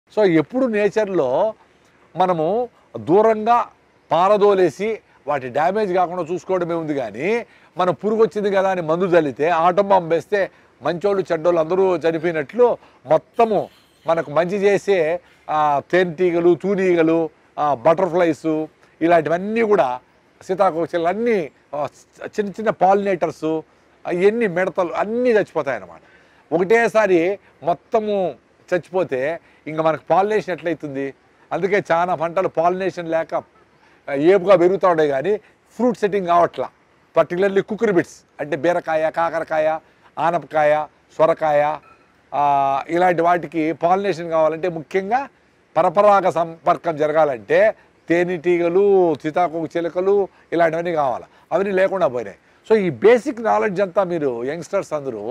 so ఎప్పుడు నేచర్లో మనము దూరంగా పారదోలేసి వాటి డ్యామేజ్ కాకుండా చూసుకోవడమే ఉంది కానీ మనం పురుగు వచ్చింది కదా అని మందు చల్లితే ఆటం బాంబు వేస్తే మంచోళ్ళు చెడ్డోళ్ళు అందరూ చనిపోయినట్లు మొత్తము మనకు మంచి చేసే ఆ, తేనెటీగలు తూనీగలు ఆ, బటర్ఫ్లైస్ ఇలాంటివన్నీ కూడా సీతాకోకచిలు అన్నీ ఆ, చిన్న చిన్న పాలినేటర్స్ ఇవన్నీ మిడతలు అన్నీ చచ్చిపోతాయి అన్నమాట ఒకటేసారి మొత్తము చచ్చిపోతే ఇంకా మనకు పాలినేషన్ ఎట్లయితుంది అందుకే చాలా పంటలు పాలినేషన్ లేక ఆ, ఏపుగా పెరుగుతూ ఉన్నాయి కానీ ఫ్రూట్ సెట్టింగ్ కావట్లా పర్టికులర్లీ కుక్కర్ బిట్స్ అంటే బీరకాయ కాకరకాయ ఆనపకాయ సొరకాయ ఆ, ఇలాంటి వాటికి పాలినేషన్ కావాలంటే ముఖ్యంగా పరపరాగ సంపర్కం జరగాలంటే తేనెటీగలు సీతాకోక చిలుకలు ఇలాంటివన్నీ కావాలి అవన్నీ లేకుండా పోయినాయి సో ఈ బేసిక్ నాలెడ్జ్ అంతా మీరు యంగ్స్టర్స్ అందరూ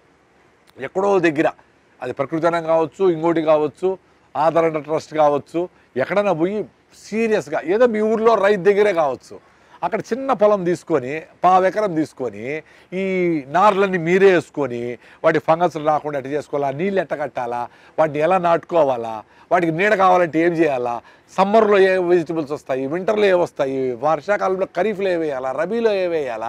ఎక్కడో దగ్గర అది ప్రకృతనం కావచ్చు ఇంకోటి కావచ్చు ఆదరణ ట్రస్ట్ కావచ్చు ఎక్కడైనా పోయి సీరియస్గా ఏదో మీ ఊర్లో రైతు దగ్గరే కావచ్చు అక్కడ చిన్న పొలం తీసుకొని పావెకరం తీసుకొని ఈ నార్లన్నీ మీరే వేసుకొని వాటి ఫంగస్ రాకుండా ఎట్ట చేసుకోవాలా నీళ్ళు ఎట్ట కట్టాలా వాటిని ఎలా నాటుకోవాలా వాటికి నీడ కావాలంటే ఏం చేయాలా సమ్మర్లో ఏ వెజిటబుల్స్ వస్తాయి వింటర్లో ఏ వస్తాయి వర్షాకాలంలో ఖరీఫ్లో ఏ వేయాలా రబీలో ఏ వేయాలా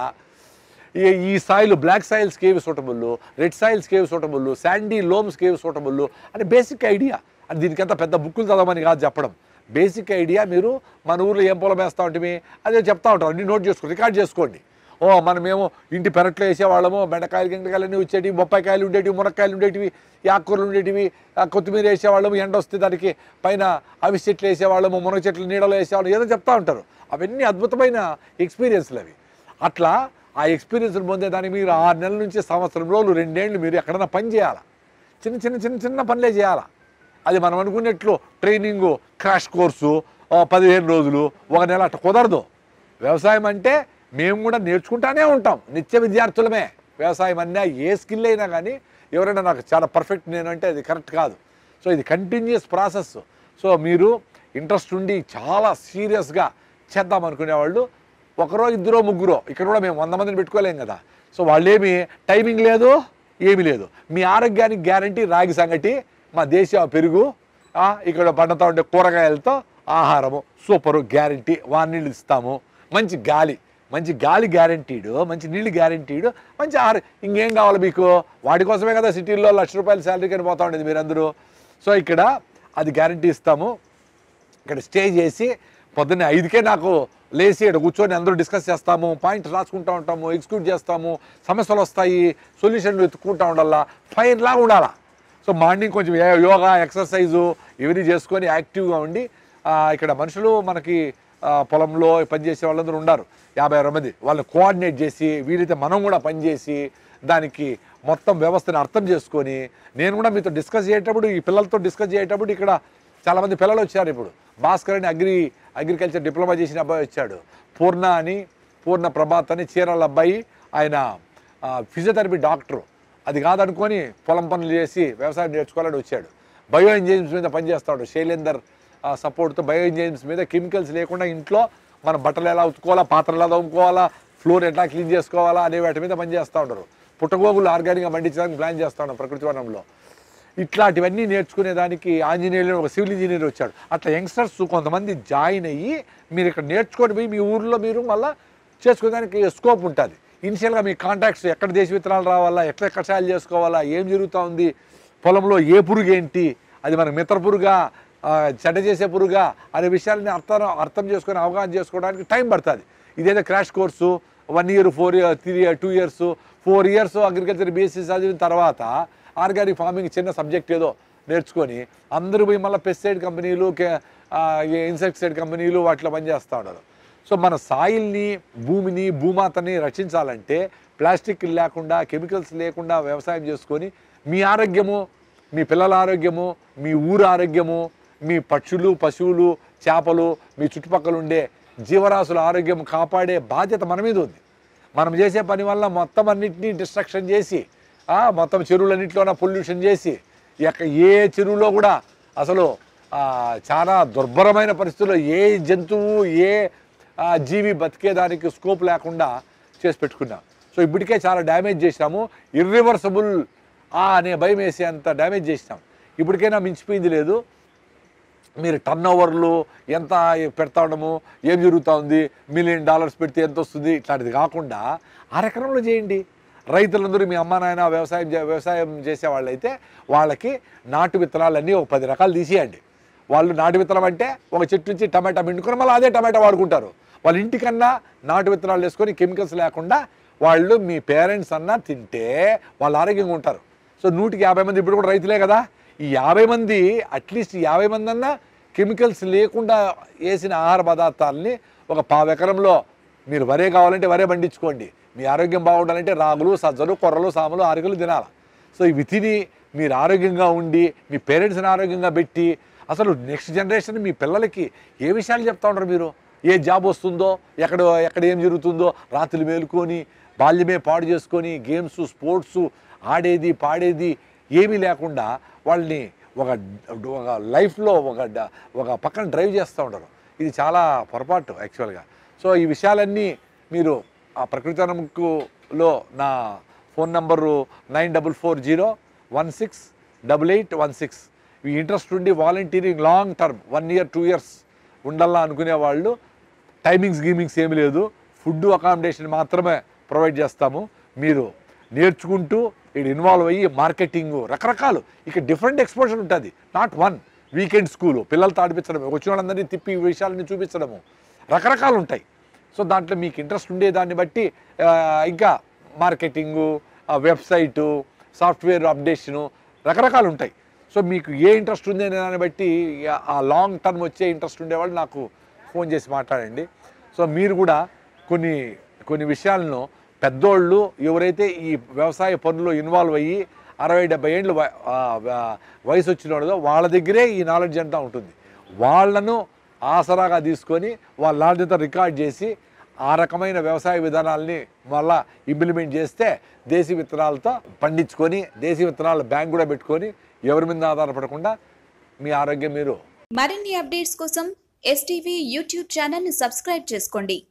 ఈ ఈ సాయిల్ బ్లాక్ సాయిల్స్కి ఏవి సూటబుల్ రెడ్ సాయిల్స్కి ఏవి సూటబుల్ శాండీ లోమ్స్కి ఏవి సూటబుల్ అంటే బేసిక్ ఐడియా అది దీనికంత పెద్ద బుక్కులు చదవమని కాదు చెప్పడం బేసిక్ ఐడియా మీరు మన ఊర్లో ఏం పొలం వేస్తా ఉంటే అదే చెప్తా ఉంటారు అన్ని నోట్ చేసుకోండి రికార్డ్ చేసుకోండి ఓ మనమేమో ఇంటి పెరట్లో వేసేవాళ్ళము బెండకాయలు గిండకాయలు అన్నీ వచ్చేటివి బొప్పాయికాయలు ఉండేటివి మునక్కాయలు ఉండేటివి ఈ ఆకుకూరలు ఉండేటివి ఆ కొత్తిమీర వేసేవాళ్ళము ఎండ వస్తే దానికి పైన అవి చెట్లు వేసేవాళ్ళము మునగ చెట్లు నీడలో వేసేవాళ్ళం ఏదో చెప్తా ఉంటారు అవన్నీ అద్భుతమైన ఎక్స్పీరియన్స్లు అవి అట్లా ఆ ఎక్స్పీరియన్స్ పొందేదానికి మీరు ఆరు నెలల నుంచి సంవత్సరం రోజులు రెండేళ్ళు మీరు ఎక్కడైనా పని చేయాలా చిన్న చిన్న చిన్న చిన్న పనులే చేయాలా అది మనం అనుకున్నట్లు ట్రైనింగు క్రాష్ కోర్సు ఆ, పదిహేను రోజులు ఒక నెల అట్లా కుదరదు వ్యవసాయం అంటే మేము కూడా నేర్చుకుంటానే ఉంటాం నిత్య విద్యార్థులమే వ్యవసాయం అన్నా ఏ స్కిల్ అయినా కానీ ఎవరైనా నాకు చాలా పర్ఫెక్ట్ నేను అంటే అది కరెక్ట్ కాదు సో ఇది కంటిన్యూస్ ప్రాసెస్ సో మీరు ఇంట్రెస్ట్ ఉండి చాలా సీరియస్గా చేద్దాం అనుకునేవాళ్ళు ఒకరో ఇద్దరో ముగ్గురో ఇక్కడ కూడా మేము వంద మందిని పెట్టుకోలేం కదా సో వాళ్ళేమి టైమింగ్ లేదు ఏమీ లేదు మీ ఆరోగ్యానికి గ్యారంటీ రాగి సంగటి మా దేశీయ పెరుగు ఆ, ఇక్కడ పండుతా ఉండే కూరగాయలతో ఆహారము సూపరు గ్యారంటీ వారి నీళ్ళు ఇస్తాము మంచి గాలి మంచి గాలి గ్యారంటీడు మంచి నీళ్ళు గ్యారంటీడు మంచి ఆహారం ఇంకేం కావాలి మీకు వాటి కోసమే కదా సిటీల్లో లక్ష రూపాయల శాలరీకి అని పోతా ఉండేది మీరందరూ సో ఇక్కడ అది గ్యారంటీ ఇస్తాము ఇక్కడ స్టే చేసి పొద్దున్నే ఐదుకే నాకు లేచి ఇక్కడ కూర్చొని అందరూ డిస్కస్ చేస్తాము పాయింట్స్ రాసుకుంటూ ఉంటాము ఎగ్జిక్యూట్ చేస్తాము సమస్యలు వస్తాయి సొల్యూషన్లు వెతుక్కుంటూ ఉండాలా ఫైన్ లాగా ఉండాలా సో మార్నింగ్ కొంచెం యో- యోగా ఎక్సర్సైజు ఇవన్నీ చేసుకొని యాక్టివ్గా ఉండి ఆ, ఇక్కడ మనుషులు మనకి ఆ, పొలంలో పనిచేసే వాళ్ళందరూ ఉన్నారు యాభై అరవై మంది వాళ్ళని కోఆర్డినేట్ చేసి వీలైతే మనం కూడా పనిచేసి దానికి మొత్తం వ్యవస్థని అర్థం చేసుకొని నేను కూడా మీతో డిస్కస్ చేసేటప్పుడు ఈ పిల్లలతో డిస్కస్ చేసేటప్పుడు ఇక్కడ చాలామంది పిల్లలు వచ్చారు ఇప్పుడు భాస్కర్ అని అగ్రి అగ్రికల్చర్ డిప్లొమా చేసిన అబ్బాయి వచ్చాడు పూర్ణ అని పూర్ణ ప్రభాత్ అని చీరాల అబ్బాయి ఆయన ఆ, ఫిజియోథెరపీ డాక్టరు అది కాదనుకొని పొలం పనులు చేసి వ్యవసాయం నేర్చుకోవాలని వచ్చాడు బయో ఇంజనీర్స్ మీద పనిచేస్తాడు శైలేందర్ ఆ, సపోర్ట్తో బయో ఇంజనీర్స్ మీద కెమికల్స్ లేకుండా ఇంట్లో మన బట్టలు ఎలా ఉతుకోవాలా పాత్రలు ఎలా తోముకోవాలా ఫ్లోర్ ఎట్లా క్లీన్ చేసుకోవాలా అనే వాటి మీద పనిచేస్తూ ఉంటారు పుట్టగోగులు ఆర్గానిక్గా పండించడానికి ప్లాన్ చేస్తా ఉన్నాం ప్రకృతి వనంలో ఇట్లాంటివన్నీ నేర్చుకునేదానికి ఆంజనేయులు ఒక సివిల్ ఇంజనీర్ వచ్చాడు అట్లా యంగ్స్టర్స్ కొంతమంది జాయిన్ అయ్యి మీరు ఇక్కడ నేర్చుకొని పోయి మీ ఊర్లో మీరు మళ్ళీ చేసుకునేదానికి స్కోప్ ఉంటుంది ఇనిషియల్గా మీ కాంటాక్ట్స్ ఎక్కడ దేశ విత్తనాలు రావాలా ఎక్కడ కషాయాలు చేసుకోవాలా ఏం జరుగుతూ ఉంది పొలంలో ఏ పురుగు ఏంటి అది మనకు మిత్ర పురుగా ఆ, చెడ్డ చేసే పురుగా అనే విషయాలని అర్థం అర్థం చేసుకొని అవగాహన చేసుకోవడానికి టైం పడుతుంది ఇదేదో crash course one year four year three year two years four years agriculture BSc చదివిన తర్వాత ఆర్గానిక్ ఫార్మింగ్ చిన్న సబ్జెక్ట్ ఏదో నేర్చుకొని అందరూ పోయి మళ్ళీ పెస్టిసైడ్ కంపెనీలు ఇన్సెక్టిసైడ్ కంపెనీలు వాటిలో పనిచేస్తూ ఉన్నారు సో మన సాయిల్ని భూమిని భూమాతని రక్షించాలంటే ప్లాస్టిక్ లేకుండా కెమికల్స్ లేకుండా వ్యవసాయం చేసుకొని మీ ఆరోగ్యము మీ పిల్లల ఆరోగ్యము మీ ఊరు ఆరోగ్యము మీ పక్షులు పశువులు చేపలు మీ చుట్టుపక్కల ఉండే జీవరాశుల ఆరోగ్యం కాపాడే బాధ్యత మన మీద ఉంది మనం చేసే పని వల్ల మొత్తం అన్నింటినీ డిస్ట్రక్షన్ చేసి ఆ, మొత్తం చెరువులన్నింటిలోన పొల్యూషన్ చేసి ఎక్క ఏ చెరువులో కూడా అసలు ఆ, చాలా దుర్భరమైన పరిస్థితుల్లో ఏ జంతువు ఏ ఆ, జీవి బతికేదానికి స్కోప్ లేకుండా చేసి పెట్టుకున్నాం సో ఇప్పటికే చాలా డ్యామేజ్ చేసినాము ఇర్రివర్సబుల్ ఆ అనే భయం వేసేంత డ్యామేజ్ చేసినాం ఇప్పటికైనా మించిపోయింది లేదు మీరు టర్న్ ఓవర్లు ఎంత పెడతా ఉండము ఏం జరుగుతూ ఉంది మిలియన్ డాలర్స్ పెడితే ఎంత వస్తుంది ఇట్లాంటిది కాకుండా అరెకరంలో చేయండి రైతులందరూ మీ అమ్మ నాయన వ్యవసాయం చే- వ్యవసాయం చేసే వాళ్ళైతే వాళ్ళకి నాటు విత్తనాలన్నీ ఒక పది రకాలు తీసేయండి వాళ్ళు నాటు విత్తనం అంటే ఒక చెట్టు నుంచి టమాటా పిండుకొని మళ్ళీ అదే టమాటా వాడుకుంటారు వాళ్ళ ఇంటికన్నా నాటు విత్తనాలు వేసుకొని కెమికల్స్ లేకుండా వాళ్ళు మీ పేరెంట్స్ అన్నా తింటే వాళ్ళు ఆరోగ్యంగా ఉంటారు సో నూటికి యాభై మంది ఇప్పుడు కూడా రైతులే కదా ఈ యాభై మంది అట్లీస్ట్ యాభై మంది అన్నా కెమికల్స్ లేకుండా వేసిన ఆహార పదార్థాలని ఒక పావు ఎకరంలో మీరు వరే కావాలంటే వరే పండించుకోండి మీ ఆరోగ్యం బాగుండాలంటే రాగులు సజ్జలు కొర్రలు సాములు ఆరుగలు తినాలి సో ఇవి తిని మీరు ఆరోగ్యంగా ఉండి మీ పేరెంట్స్ని ఆరోగ్యంగా పెట్టి అసలు నెక్స్ట్ జనరేషన్ మీ పిల్లలకి ఏ విషయాలు చెప్తా ఉంటారు మీరు ఏ జాబ్ వస్తుందో ఎక్కడ ఎక్కడ ఏం జరుగుతుందో రాత్రులు మేలుకొని బాల్యమే పాడు చేసుకొని గేమ్స్ స్పోర్ట్స్ ఆడేది పాడేది ఏమీ లేకుండా వాళ్ళని ఒక ఒక లైఫ్లో ఒక డ- ఒక పక్కన డ్రైవ్ చేస్తూ ఉంటారు ఇది చాలా పొరపాటు యాక్చువల్గా సో ఈ విషయాలన్నీ మీరు ఆ ప్రకృతనముకులో నా phone number nine double four zero one six double eight one six ఈ ఇంట్రెస్ట్ ఉండి volunteering long term one year two years ఉండాలా అనుకునే వాళ్ళు టైమింగ్స్ గీమింగ్స్ ఏమి లేదు ఫుడ్ అకామిడేషన్ మాత్రమే ప్రొవైడ్ చేస్తాము మీరు నేర్చుకుంటూ ఇక్కడ ఇన్వాల్వ్ అయ్యి మార్కెటింగ్ రకరకాలు ఇక డిఫరెంట్ ఎక్స్పోజర్ ఉంటుంది నాట్ వన్ వీకెండ్ స్కూలు పిల్లలతో ఆడిపించడం వచ్చిన వాళ్ళందరినీ తిప్పి ఈ విషయాలని చూపించడము రకరకాలు ఉంటాయి సో దాంట్లో మీకు ఇంట్రెస్ట్ ఉండే దాన్ని బట్టి ఆ, ఇంకా మార్కెటింగు వెబ్సైటు సాఫ్ట్వేర్ అప్డేషను రకరకాలు ఉంటాయి సో మీకు ఏ ఇంట్రెస్ట్ ఉంది అనే దాన్ని బట్టి ఆ లాంగ్ టర్మ్ వచ్చే ఇంట్రెస్ట్ ఉండేవాళ్ళు నాకు ఫోన్ చేసి మాట్లాడండి సో మీరు కూడా కొన్ని కొన్ని విషయాలను పెద్దోళ్ళు ఎవరైతే ఈ వ్యవసాయ పనుల్లో ఇన్వాల్వ్ అయ్యి అరవై డెబ్బై ఏళ్ళు వ- ఆ, ఆ, వయసు వచ్చిన వాళ్ళదో వాళ్ళ దగ్గరే ఈ నాలెడ్జ్ అంతా ఉంటుంది వాళ్ళను ఆసరాగా తీసుకొని వాళ్ళ నాణ్యత రికార్డ్ చేసి ఆ రకమైన వ్యవసాయ విధానాల్ని మళ్ళా ఇంప్లిమెంట్ చేస్తే దేశీ విత్తనాలతో పండించుకొని దేశీ విత్తనాల బ్యాంక్ కూడా పెట్టుకొని ఎవరి మీద ఆధారపడకుండా మీ ఆరోగ్యం మీరు మరిన్ని అప్డేట్స్ కోసం ఎస్టీవీ యూట్యూబ్ ఛానల్ని సబ్స్క్రైబ్ చేసుకోండి